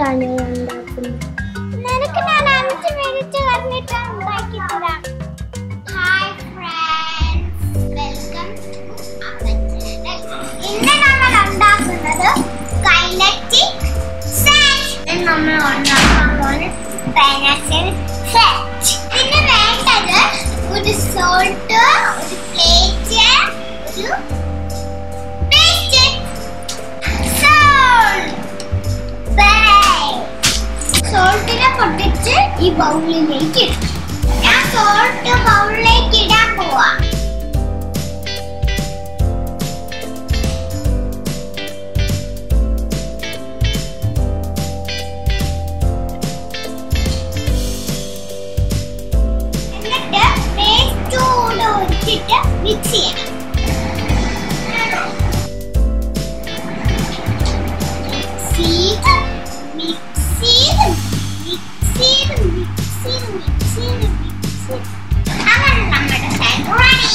മിനിറ്റാണ് ഉണ്ടാക്കുന്നത് നിനക്ക് ഞാൻ അഞ്ച് മിനിറ്റ് പറഞ്ഞിട്ട് ഉണ്ടാക്കി തരാം ഹായ് ഫ്രണ്ട്സ് വെൽക്കം ഇന്ന് നമ്മൾ ഉണ്ടാക്കുന്നത് കൈനറ്റിക് സെറ്റ് നമ്മൾ ഉണ്ടാക്കാൻ പോകുന്ന പെനസിൽ സെറ്റ് പിന്നെ വേണ്ടത് ഒരു സോൾട്ട് ഒരു പ്ലേറ്റ് ഒരു പേസ്റ്റ് സോൾട്ടിനെ പൊട്ടിച്ച് ഈ ബൗളിലേക്ക് ഇടും ഞാൻ സോൾട്ട് ബൗളിലേക്ക് ഇടാൻ പോവാ എന്നിട്ട് പേസ്റ്റ് കൂടെ ഒഴിച്ചിട്ട് മിക്സ് ചെയ്യണം ചെയ്ത് മിക്സ് ചെയ്ത് മിക്സ് ചെയ്ത് മിക്സ് ചെയ്ത് മിക്സ് ചെയ്ത് മിക്സ് ചെയ്ത് അങ്ങനെ നമ്മുടെ സാൻഡ് റെഡി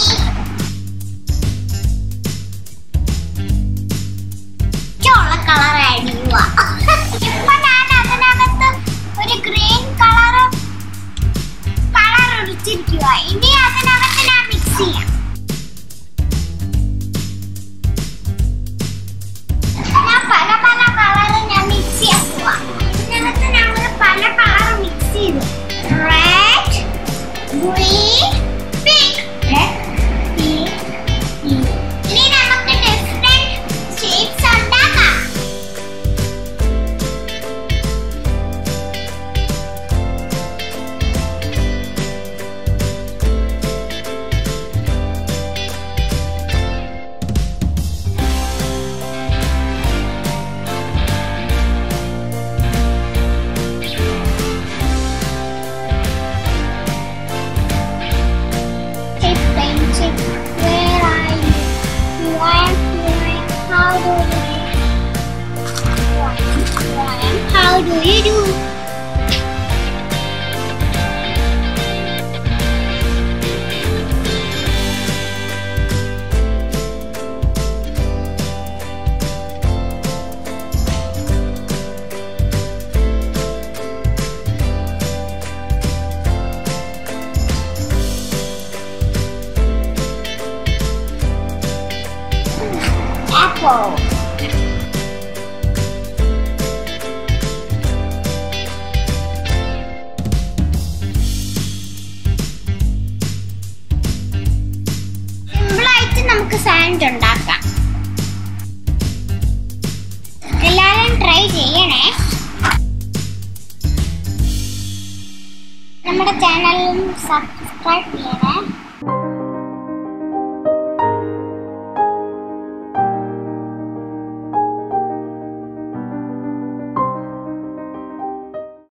ചോള കളർ ആഡ് ചെയ്യുക ഇപ്പൊ ഞാൻ അതിനകത്ത് ഒരു ഗ്രീൻ കളർ കളർ ഒഴിച്ചിരിക്കുക ഇനി അതിനകത്ത് ഞാൻ മിക്സ് ചെയ്യാം ഞാൻ പല പല കളർ ഞാൻ മിക്സ് ചെയ്യാൻ പോവാ ഇതിനകത്ത് ഞങ്ങൾ പല കളർ മിക്സ് ചെയ്തു red green pink red pink ഇനി നമുക്ക് ഡിഫറെന്റ് ഷേപ്സ് ഉണ്ടാക്കാം Hey, Benji, where are you? You are flying. How do you flying? How do you do? Apple. സിമ്പിളായിട്ട് നമുക്ക് സാൻഡ് ഉണ്ടാക്കാം എല്ലാവരും ട്രൈ ചെയ്യണേ നമ്മുടെ ചാനലും സബ്സ്ക്രൈബ് ചെയ്യണേ